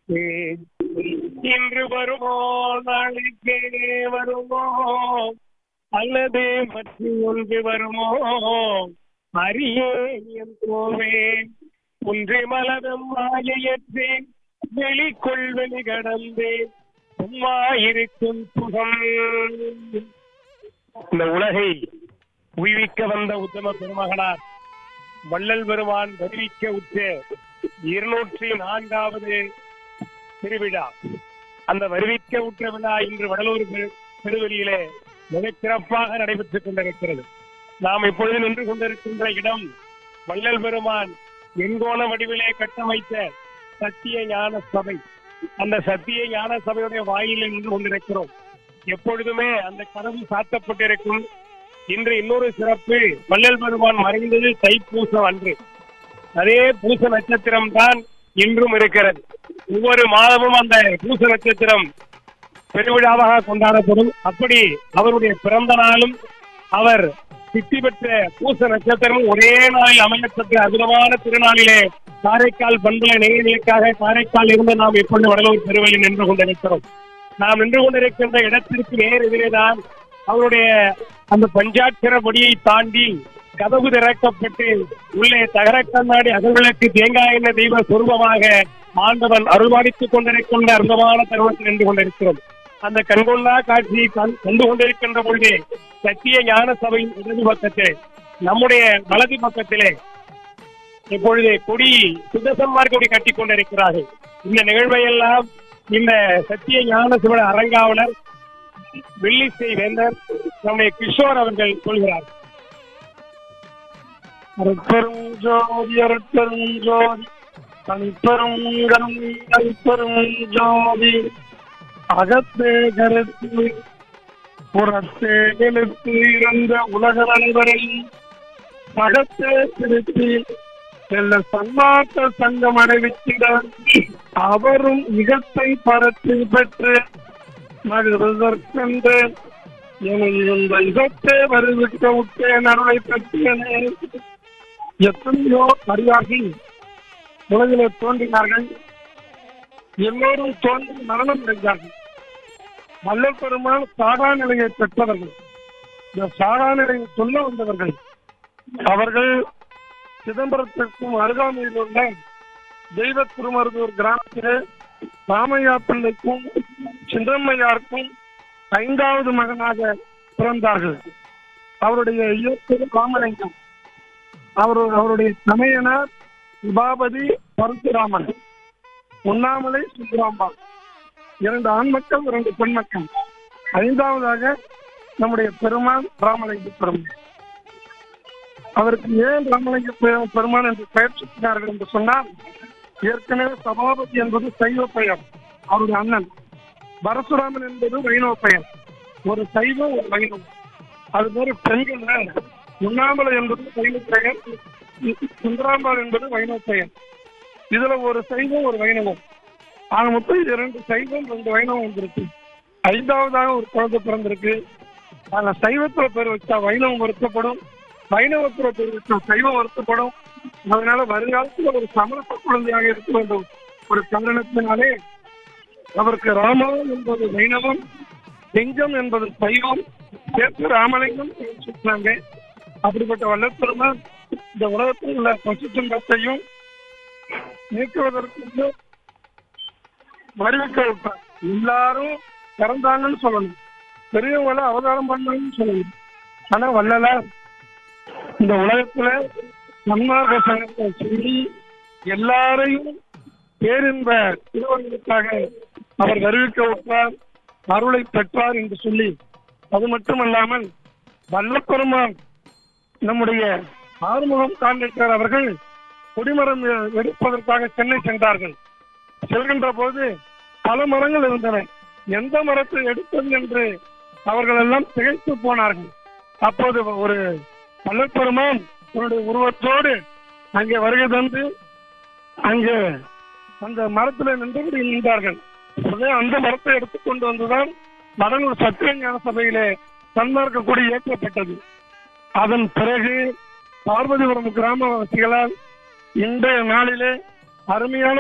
இன்று வருமோ நாளைக்கே வருமோ அல்லது மற்ற ஒன்று வருமோ அரியே என் கோவே ஒன்று மலரும் மாலையற்றேன் வெளிக்குள் வெளி கடந்தேன் சும்மா இருக்கும் சுகம் இந்த உலகை உய்விக்க வந்த உத்தம பெருமகனார் வள்ளல் பெருமான் வருவிக்க உற்ற இருநூற்றி நான்காவது திருவிழா அந்த வருவிக்க உற்ற விழா இன்று வடலூர் பெரு- பெருவெளியிலே மிகச் சிறப்பாக நடைபெற்றுக் கொண்டிருக்கிறது நாம் இப்பொழுது நின்று கொண்டிருக்கின்ற இடம் வள்ளல் பெருமான் எண்கோண வடிவிலே கட்டமைத்த சத்திய ஞான சபை அந்த சத்திய ஞான சபையுடைய வாயிலில் நின்று கொண்டிருக்கிறோம் எப்பொழுதுமே அந்த கதவு சாத்தப்பட்டிருக்கும் இன்று இன்னொரு சிறப்பு வள்ளல் பெருமான் மறைந்தது தைப்பூசம் அன்று அதே பூச நட்சத்திரம் தான் இன்றும் இருக்கிறது ஒவ்வொரு மாதமும் அந்த பூச நட்சத்திரம் பெருவிழாவாக கொண்டாடப்படும் அப்படி அவருடைய பிறந்த நாளும் அவர் சித்தி பெற்ற பூச நட்சத்திரமும் ஒரே நாளில் அமையப்பட்ட அற்புதமான திருநாளிலே காரைக்கால் பண்புல நேயர்களுக்காக காரைக்கால் இருந்து நாம் எப்பொழுது வடலூர் பெருவெளி நின்று கொண்டிருக்கிறோம் நாம் நின்று கொண்டிருக்கின்ற இடத்திற்கு நேர் எதிரேதான் அவருடைய அந்த பஞ்சாட்சர பொடியை தாண்டி கதவு திறக்கப்பட்டு உள்ளே தகர கண்ணாடி அகல்விளக்கு தேங்காய் எண்ணெய் தெய்வ சொரூபமாக ஆண்டவன் அருள்வாடித்துக் கொண்டிருக்கின்ற அற்புதமான தருணத்தில் நின்று கொண்டிருக்கிறோம் அந்த கண்கொள்ளா காட்சியை கண்- கண்டு கொண்டிருக்கின்ற பொழுதே சத்திய ஞான சபையின் இடது பக்கத்திலே நம்முடைய வலது பக்கத்திலே இப்பொழுது கொடி சுத்தசன்மார் கொடி கட்டி கொண்டிருக்கிறார்கள் இந்த நிகழ்வை எல்லாம் இந்த சத்திய ஞான சிவன அரங்காவலர் வெள்ளிசை வேந்தர் நம்முடைய கிஷோர் அவர்கள் சொல்கிறார் அருட்பெரும் ஜோதி அருட்பெரும் ஜோதி தனிப்பெரும் கணம் தனிப்பெரும் ஜோதி அகத்தே கருத்து புறத்தே எழுத்து இருந்த உலக நண்பரையும் மகத்தே திருத்தி செல்ல சன்மார்க்க சங்கம் அடைவித்திட அவரும் இகத்தை பரத்தி பெற்று மகிழ்வதற்கென்று எனது இந்த இகத்தே வருவிக்க உற்றேன் அருளை பெற்றேனே எத்தனையோ அறியார்கள் உலகிலே தோன்றினார்கள் எல்லோரும் தோன்றி மரணம் அடைந்தார்கள் மல்லர் பெருமாள் சாகா நிலையை பெற்றவர்கள் இந்த சாகா நிலையை சொல்ல வந்தவர்கள் அவர்கள் சிதம்பரத்திற்கும் அருகாமையில் உள்ள தெய்வ திருமருதூர் கிராமத்திலே ராமையா பிள்ளைக்கும் சிந்தம்மையாருக்கும் ஐந்தாவது மகனாக பிறந்தார்கள் அவருடைய இயற்கை ராமலிங்கம் அவர் அவருடைய தமையனார் உபாபதி பரசுராமன் உண்ணாமலை சுந்தராம்பாள் இரண்டு ஆண் மக்கள் இரண்டு பெண் மக்கள் ஐந்தாவதாக நம்முடைய பெருமான் ராமலிங்க பெருமான் அவருக்கு ஏன் ராமலிங்க பெரு- பெருமான் என்று பெயர் சூட்டினார்கள் என்று சொன்னால் ஏற்கனவே சபாபதி என்பது சைவ பெயர் அவருடைய அண்ணன் பரசுராமன் என்பது வைணவ பெயர் ஒரு சைவம் ஒரு வைணவம் அது போல பெண்கள் உண்ணாமலை என்பது வைணவ பெயர் சுந்தராம்பாள் என்பது வைணவ பெயர் இதுல ஒரு சைவம் ஒரு வைணவம் ஆக மொத்தம் இது இரண்டு சைவம் ரெண்டு வைணவம் வந்திருக்கு ஐந்தாவதாக ஒரு குழந்தை பிறந்திருக்கு ஆனா சைவத்துல பேர் வச்சா வைணவம் வருத்தப்படும் வைணவத்துல பேர் வச்சா சைவம் வருத்தப்படும் அதனால வருங்காலத்துல ஒரு சமரச குழந்தையாக இருக்க வேண்டும் ஒரு காரணத்தினாலே அவருக்கு ராமம் என்பது வைணவம் லிங்கம் என்பது சைவம் சேர்த்து ராமலிங்கம் சொன்னாங்க அப்படிப்பட்ட வல்லப்பெருமான் இந்த உலகத்தில் உள்ள பசு துன்பத்தையும் நீக்குவதற்கு வருவிக்க விட்டார் எல்லாரும் பிறந்தாங்கன்னு சொல்லணும் பெரியவங்கள அவதாரம் பண்ணாங்கன்னு சொல்லணும் ஆனா வள்ளலார் இந்த உலகத்துல சன்மார்க்க சங்கத்தை சொல்லி எல்லாரையும் பேரின்ப திருவங்களுக்காக அவர் வருவிக்க விட்டார் அருளை பெற்றார் என்று சொல்லி அது மட்டுமல்லாமல் வல்லப்பெருமான் நம்முடைய ஆறுமுகம் காண்பிக்கிறார் அவர்கள் குடிமரம் எ- எடுப்பதற்காக சென்னை சென்றார்கள் செல்கின்ற போது பல மரங்கள் இருந்தன எந்த மரத்தை எடுப்பது என்று அவர்கள் எல்லாம் திகைத்து போனார்கள் அப்போது ஒரு வல்லப்பெருமான் தன்னுடைய உருவத்தோடு அங்கே வருகை தந்து அங்கே அந்த மரத்துல நின்று நின்றார்கள் உடனே அந்த மரத்தை எடுத்துக்கொண்டு வந்துதான் வடலூர் சத்திய ஞான சபையிலே சன்மார்க்க கொடி ஏற்றப்பட்டது அதன் பிறகு பார்வதிபுரம் கிராமவாசிகளால் இன்றைய நாளிலே அருமையான